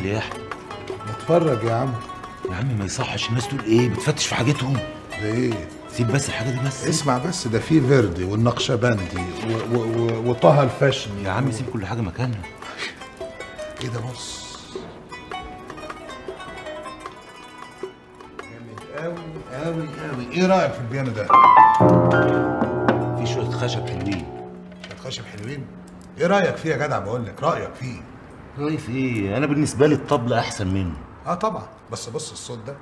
يا احمد نتفرج يا عم يا عم ما يصحش الناس تقول ايه بتفتش في حاجتهم ده ايه سيب بس الحاجه دي بس اسمع بس ده في فيردي والنقشبندي و- و- و- وطه الفاشني يا عم سيب كل حاجه مكانها ايه ده بص جامد قوي قوي قوي ايه رايك في البيانو ده في شويه خشب حلوين الخشب حلوين ايه رايك فيه يا جدع بقول لك رايك فيه رايف ايه انا بالنسبه لي الطبله احسن منه اه طبعا بس بص الصوت ده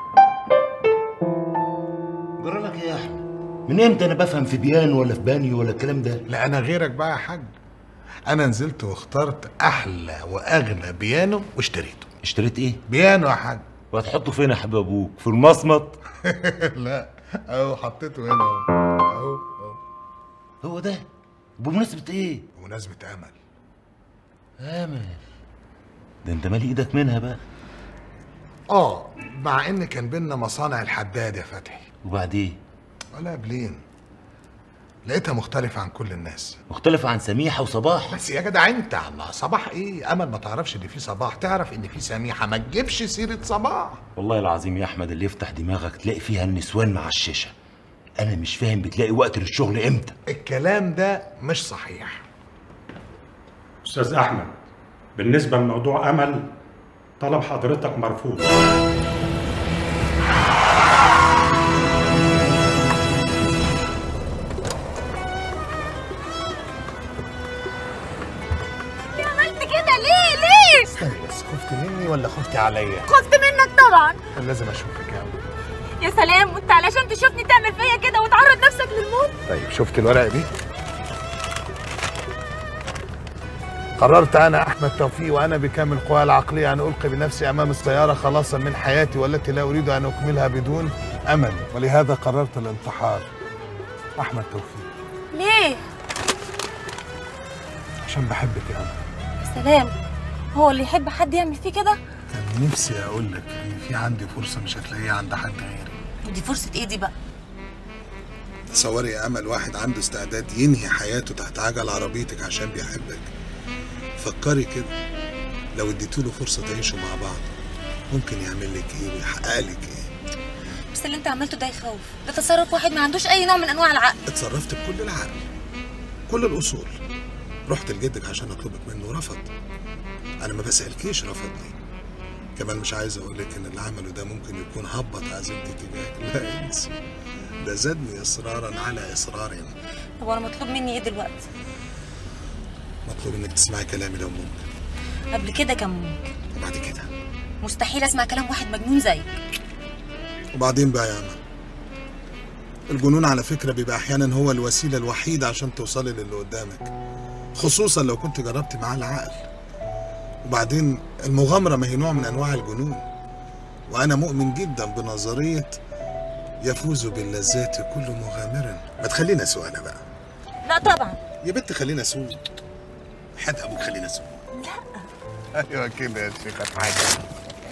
جرى لك ايه يا احمد من امتى انا بفهم في بيانو ولا في بانيو ولا الكلام ده لا انا غيرك بقى يا حاج انا نزلت واخترت احلى واغلى بيانو واشتريته اشتريت ايه بيانو يا حاج وهتحطه فين يا حبيب ابوك في المصمت لا اهو حطيته هنا اهو اهو اهو هو ده بمناسبه ايه بمناسبة امل امل ده انت مالي ايدك منها بقى اه مع ان كان بينا مصانع الحداد يا فتحي وبعدين ولا بلين لقيتها مختلفة عن كل الناس مختلفة عن سميحة وصباح بس يا جدع انت الله صباح ايه امل ما تعرفش ان في صباح تعرف ان في سميحة ما تجيبش سيرة صباح والله العظيم يا احمد اللي يفتح دماغك تلاقي فيها النسوان مع الشيشه انا مش فاهم بتلاقي وقت للشغل امتى الكلام ده مش صحيح استاذ احمد بالنسبه لموضوع امل طلب حضرتك مرفوض ليه عملت كده ليه ليه استني بس خفت مني ولا خفتي عليا خفت منك طبعا كان لازم اشوفك يا أمل. يا سلام وانت علشان تشوفني تعمل فيا كده وتعرض نفسك للموت طيب شفت الورقة دي قررت أنا أحمد توفيق وأنا بكامل قواي العقلية أن ألقي بنفسي أمام السيارة خلاصا من حياتي والتي لا أريد أن أكملها بدون أمل ولهذا قررت الانتحار أحمد توفيق ليه عشان بحبك يا أمل يا سلام هو اللي يحب حد يعمل فيه كده كان نفسي أقول لك إن في عندي فرصة مش هتلاقيها عند حد غيري دي فرصة ايه دي بقى تصوري يا أمل واحد عنده استعداد ينهي حياته تحت عجل عربيتك عشان بيحبك فكري كده لو اديتوله فرصة تعيشوا مع بعض ممكن يعمل لك ايه ويحقق لك ايه بس اللي انت عملته ده يخوف ده تصرف واحد ما عندوش اي نوع من انواع العقل اتصرفت بكل العقل كل الاصول رحت لجدك عشان اطلبك منه ورفض انا ما بسالكيش رفضني كمان مش عايز اقول لك ان اللي عمله ده ممكن يكون هبط عزيمتي تجاهك لا انسي ده زادني اصرارا على اصرار طب وانا مطلوب مني ايه دلوقتي مطلوب انك تسمعي كلامي لو ممكن قبل كده كان ممكن وبعد كده مستحيل اسمع كلام واحد مجنون زيك وبعدين بقى يا أمل الجنون على فكرة بيبقى أحيانا هو الوسيلة الوحيدة عشان توصلي للي قدامك خصوصا لو كنت جربت معاه العقل وبعدين المغامرة ما هي نوع من أنواع الجنون وأنا مؤمن جدا بنظرية يفوز باللذات كل مغامر ما تخلينا سوء أنا بقى لا طبعا يا بنت خلينا سوء حد أبوك خلينا سوء لا أيوة كده يا شيخة حاجة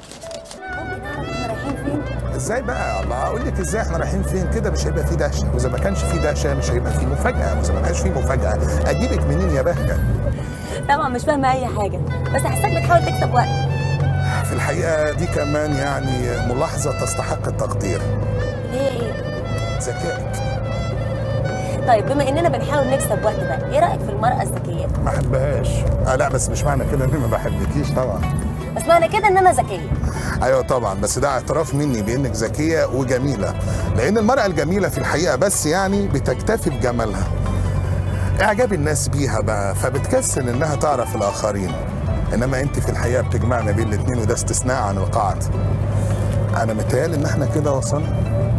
ازاي بقى الله اقول لك ازاي احنا رايحين فين كده مش هيبقى فيه دهشه واذا ما كانش فيه دهشه مش هيبقى فيه مفاجاه واذا ما كانش فيه مفاجاه اجيبك منين يا بهجه طبعا مش فاهمه اي حاجه بس حاساك بتحاول تكسب وقت في الحقيقه دي كمان يعني ملاحظه تستحق التقدير ليه ايه ذكائك طيب بما اننا بنحاول نكسب وقت بقى ايه رايك في المراه الذكيه ما احبهاش آه لا بس مش معنى كده اني ما بحبكيش طبعا بس معنى كده ان انا ذكيه ايوه طبعا بس ده اعتراف مني بانك ذكيه وجميله لان المراه الجميله في الحقيقه بس يعني بتكتفي بجمالها اعجاب الناس بيها بقى فبتكسل انها تعرف الاخرين انما انت في الحقيقه بتجمعنا بين الاتنين وده استثناء عن القاعده انا متهيألي ان احنا كده وصلنا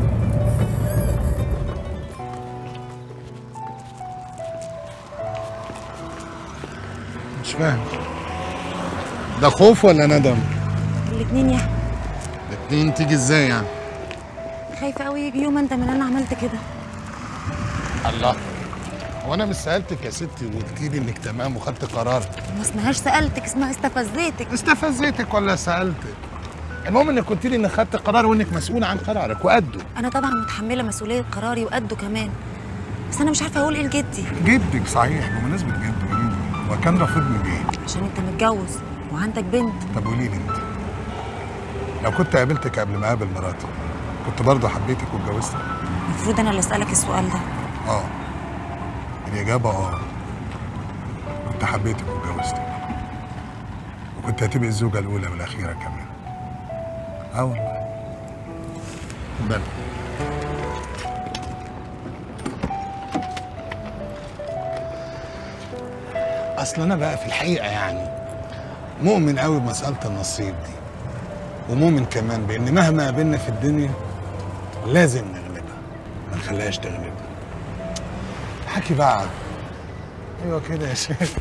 مش فاهم ده خوف ولا ندم؟ الاتنين يا الاتنين تيجي ازاي يعني؟ خايفه قوي يجي يوم انت من انا عملت كده الله هو انا مش سالتك يا ستي وقلتي لي انك تمام وخدت قرار ما اسمهاش سالتك اسمها استفزيتك استفزيتك ولا سالتك المهم انك قلت لي انك خدت قرار وانك مسؤول عن قرارك وقده انا طبعا متحمله مسؤوليه قراري وقده كمان بس انا مش عارفه اقول ايه لجدي جدك صحيح بمناسبه جدك هو كان رافضني ليه؟ عشان انت متجوز وعندك بنت طب قولي لي انت لو كنت قابلتك قبل ما اقابل مراتي كنت برضه حبيتك واتجوزتك المفروض انا اللي اسالك السؤال ده اه الاجابه اه كنت حبيتك واتجوزتك وكنت هتبقي الزوجه الاولى والاخيره كمان اه والله بل اصل انا بقى في الحقيقه يعني مؤمن قوي بمساله النصيب دي ومؤمن كمان بان مهما قابلنا في الدنيا لازم نغلبها ما نخليهاش تغلبنا حكي بقى ايوه كده يا شيخ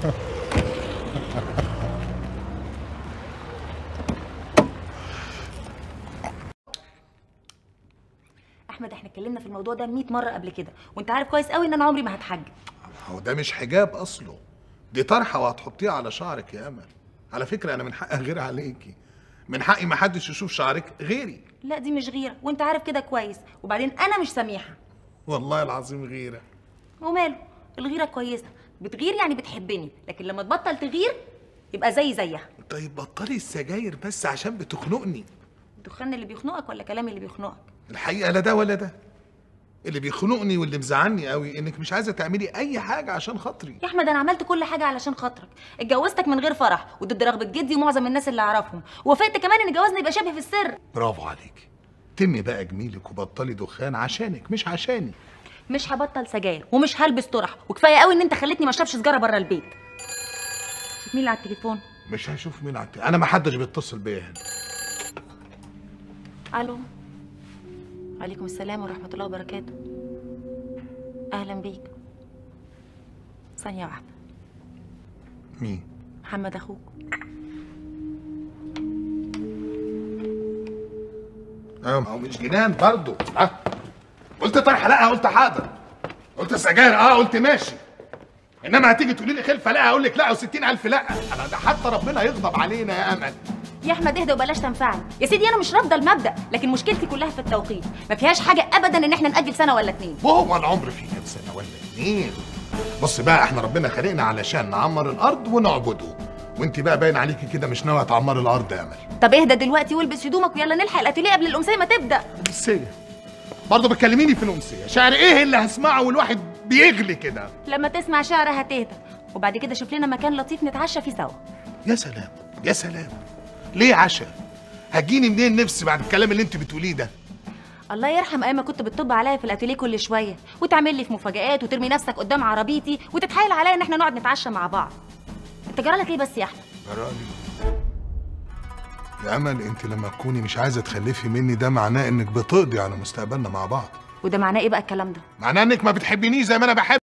احمد احنا اتكلمنا في الموضوع ده 100 مره قبل كده وانت عارف كويس قوي ان انا عمري ما هتحجب هو ده مش حجاب اصله دي طرحه وهتحطيها على شعرك يا امل على فكره انا من حقي غير عليكي من حقي ما حدش يشوف شعرك غيري لا دي مش غيره وانت عارف كده كويس وبعدين انا مش سميحه والله العظيم غيره وماله الغيره كويسه بتغير يعني بتحبني لكن لما تبطل تغير يبقى زي زيها طيب بطلي السجاير بس عشان بتخنقني الدخان اللي بيخنقك ولا كلامي اللي بيخنقك الحقيقه لا ده ولا ده اللي بيخنقني واللي مزعلني قوي انك مش عايزه تعملي اي حاجه عشان خاطري يا احمد انا عملت كل حاجه علشان خاطرك اتجوزتك من غير فرح وضد رغبه جدي ومعظم الناس اللي اعرفهم ووافقت كمان ان جوازنا يبقى شبه في السر برافو عليكي تمي بقى جميلك وبطلي دخان عشانك مش عشاني مش هبطل سجاير ومش هلبس طرح وكفايه قوي ان انت خلتني ما اشربش سجاره بره البيت شوف مين اللي على التليفون مش هشوف مين عت... انا ما حدش بيتصل بيا هنا الو وعليكم السلام ورحمه الله وبركاته اهلا بيك ثانيه واحده مين محمد اخوك ايوه ما هو مش جنان برضه ها قلت طرحه لا قلت حاضر قلت سجاير اه قلت ماشي انما هتيجي تقولي لي خلفه لا اقول لك لا و60000 لا انا ده حتى ربنا يغضب علينا يا امل يا احمد اهدى وبلاش تنفعني يا سيدي انا مش رافضه المبدا لكن مشكلتي كلها في التوقيت ما فيهاش حاجه ابدا ان احنا ناجل سنه ولا اتنين وهو العمر فيه كام سنه ولا اتنين بص بقى احنا ربنا خلقنا علشان نعمر الارض ونعبده وانت بقى باين عليكي كده مش ناويه تعمري الارض يا امل طب اهدى دلوقتي والبس هدومك ويلا نلحق الاتيليه قبل الامسيه ما تبدا الامسيه برضه بتكلميني في الامسيه شعر ايه اللي هسمعه والواحد بيغلي كده لما تسمع شعر هتهدى وبعد كده شوف لنا مكان لطيف نتعشى فيه سوا يا سلام يا سلام ليه عشاء هتجيني منين نفسي بعد الكلام اللي انت بتقوليه ده الله يرحم ايام ما كنت بتطب عليا في الاتيليه كل شويه وتعمل لي في مفاجآت وترمي نفسك قدام عربيتي وتتحايل عليا ان احنا نقعد نتعشى مع بعض انت جرالك ايه بس يا احمد جرالي يا امل انت لما تكوني مش عايزه تخلفي مني ده معناه انك بتقضي على مستقبلنا مع بعض وده معناه ايه بقى الكلام ده معناه انك ما بتحبنيش زي ما انا بحب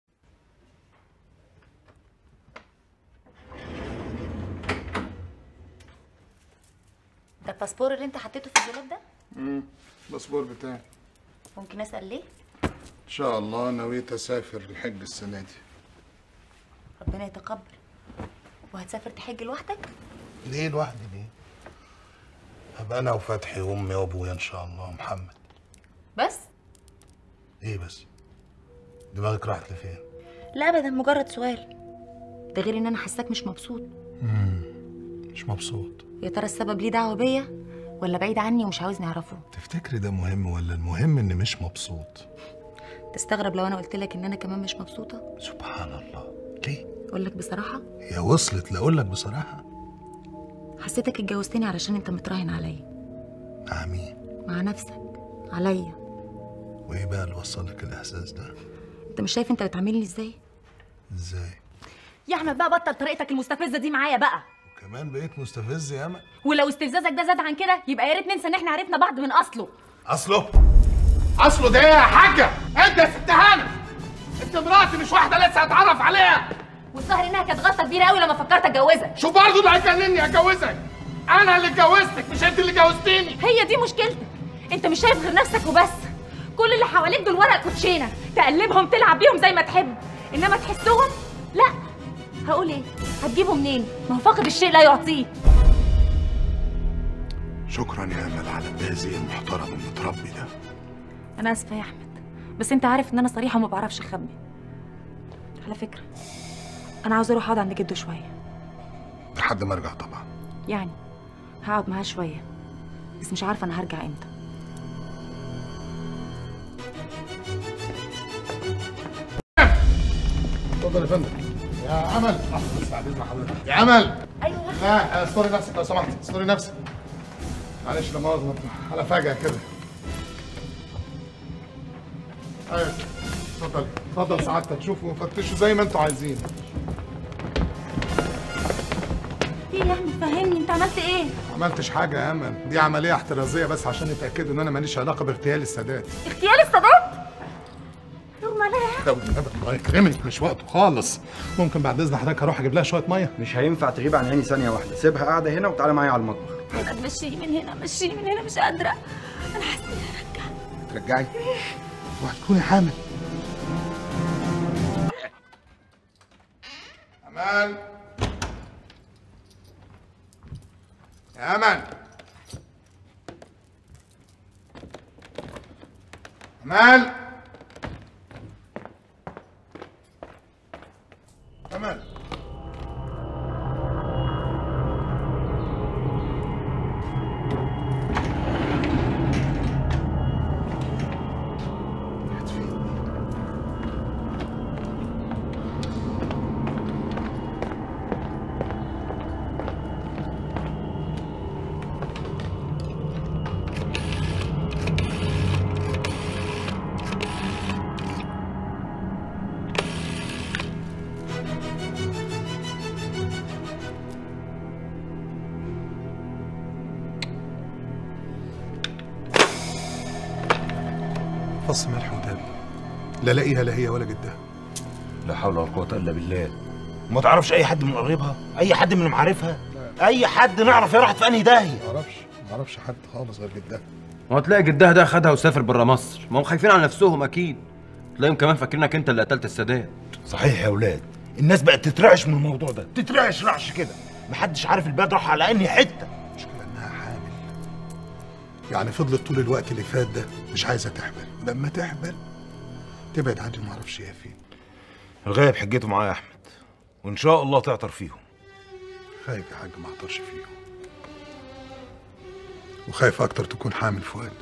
ده الباسبور اللي انت حطيته في الدولاب ده الباسبور بتاعي ممكن اسال ليه ان شاء الله نويت اسافر الحج السنه دي ربنا يتقبل وهتسافر تحج لوحدك ليه لوحدي ليه هبقى انا وفتحي وامي وابويا ان شاء الله محمد بس ايه بس دماغك راحت لفين لا ابدا مجرد سؤال ده غير ان انا حاساك مش مبسوط مش مبسوط يا ترى السبب ليه دعوه بيا ولا بعيد عني ومش عاوزني اعرفه تفتكري ده مهم ولا المهم اني مش مبسوط تستغرب لو انا قلت لك ان انا كمان مش مبسوطه سبحان الله ليه اقول لك بصراحه هي وصلت لاقول لك بصراحه حسيتك اتجوزتني علشان انت متراهن عليا مع مين مع نفسك عليا وايه بقى اللي وصلك الاحساس ده انت مش شايف انت بتعاملني ازاي ازاي يا احمد بقى بطل طريقتك المستفزه دي معايا بقى وكمان بقيت مستفز يا امل ولو استفزازك ده زاد عن كده يبقى يا ريت ننسى ان احنا عرفنا بعض من اصله اصله اصله ده يا حاجه انت يا ست هانم انت مراتي مش واحده لسه هتعرف عليها والظاهر انها كانت غلطه كبيره قوي لما فكرت اتجوزك شو برضه اللي هيكلمني اتجوزك انا اللي اتجوزتك مش انت اللي جوزتيني هي دي مشكلتك انت مش شايف غير نفسك وبس كل اللي حواليك دول ورق كوتشينه تقلبهم تلعب بيهم زي ما تحب انما تحسهم لا هقول ايه هتجيبه منين ما هو فاقد الشيء لا يعطيه شكرا يا امل على البازي المحترم المتربي ده انا اسفه يا احمد بس انت عارف ان انا صريحه وما بعرفش اخبي على فكره انا عاوزه اروح اقعد عند جده شويه لحد ما ارجع طبعا يعني هقعد معاه شويه بس مش عارفه انا هرجع امتى اتفضل يا فندم يا امل لحظه بس بعد اذن حضرتك يا امل ايوه لا استوري نفسك لو سمحت استوري نفسك معلش لا مؤاخذه على فجأة كده ايوه اتفضل اتفضل سعادتك شوفوا فتشوا زي ما انتوا عايزين في ايه يا احمد فهمني انت عملت ايه ما عملتش حاجه يا امل دي عمليه احترازيه بس عشان يتاكدوا ان انا ماليش علاقه باغتيال السادات اغتيال السادات يغمى عليها ده والنبي الله يكرمك مش وقته خالص ممكن بعد اذن حضرتك اروح اجيب لها شويه ميه مش هينفع تغيب عن عيني ثانية واحدة سيبها قاعدة هنا وتعالى معايا على المطبخ انا مشيني من هنا مشيني من هنا مش قادره انا حاسه اني هرجع ترجعي وهتكوني حامل أمان يا أمان أمان أمان راحت فين؟ فص ملح ودابي لا لاقيها لا هي ولا جدها لا حول ولا قوه الا بالله ما تعرفش اي حد من قرايبها اي حد من معارفها اي حد نعرف هي راحت في انهي داهيه ما اعرفش ما اعرفش حد خالص غير جدها ما هو تلاقي جدها ده خدها وسافر بره مصر ما هم خايفين على نفسهم اكيد تلاقيهم كمان فاكرينك انت اللي قتلت السادات صحيح يا اولاد الناس بقت تترعش من الموضوع ده تترعش رعش كده محدش عارف البلد راح على انهي حته المشكله انها حامل يعني فضلت طول الوقت اللي فات ده مش عايزه تحمل لما تحمل تبعد عني وما اعرفش هي فين الغايب حجته معايا يا احمد وان شاء الله تعطر فيهم خايف يا حاج ما اقدرش فيهم وخايف اكتر تكون حامل فؤاد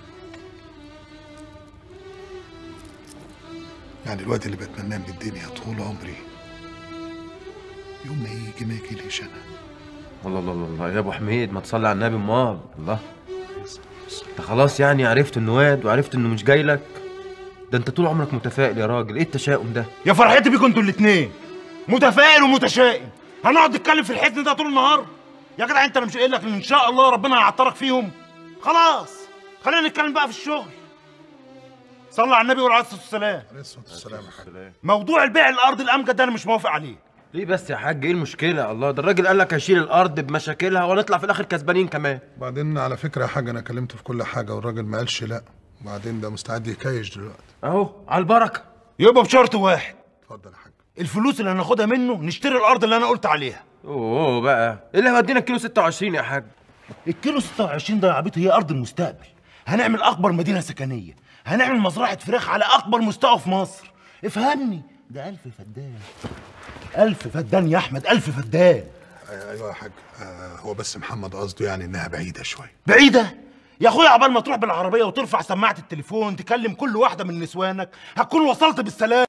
يعني الواد اللي بتمناه من الدنيا طول عمري يوم ما يجي ما يجيليش انا الله الله الله الله يا ابو حميد ما تصلي على النبي امال الله انت خلاص يعني عرفت انه واد وعرفت انه مش جاي لك ده انت طول عمرك متفائل يا راجل ايه التشاؤم ده يا فرحتي بيكم انتوا الاثنين متفائل ومتشائم هنقعد نتكلم في الحزن ده طول النهار يا جدع انت انا مش قايل لك ان ان شاء الله ربنا هيعطرك فيهم خلاص خلينا نتكلم بقى في الشغل صلى على النبي وعليه الصلاه والسلام عليه الصلاه والسلام يا حاج موضوع البيع الارض الامجد ده انا مش موافق عليه ليه بس يا حاج ايه المشكله الله ده الراجل قال لك هشيل الارض بمشاكلها ونطلع في الاخر كسبانين كمان وبعدين على فكره يا حاج انا كلمته في كل حاجه والراجل ما قالش لا وبعدين ده مستعد يكايش دلوقتي اهو على البركه يبقى بشرط واحد اتفضل يا حاج الفلوس اللي هناخدها منه نشتري الارض اللي انا قلت عليها اوه بقى ايه اللي هيودينا كيلو 26 يا حاج الكيلو 26 ده يا عبيط هي ارض المستقبل هنعمل اكبر مدينه سكنيه هنعمل مزرعه فراخ على اكبر مستوى في مصر افهمني ده ألف فدان ألف فدان يا أحمد ألف فدان ايوه يا حاج آه هو بس محمد قصده يعني انها بعيده شويه بعيدة يا أخويا عبال ما تروح بالعربية وترفع سماعة التليفون تكلم كل واحدة من نسوانك هتكون وصلت بالسلام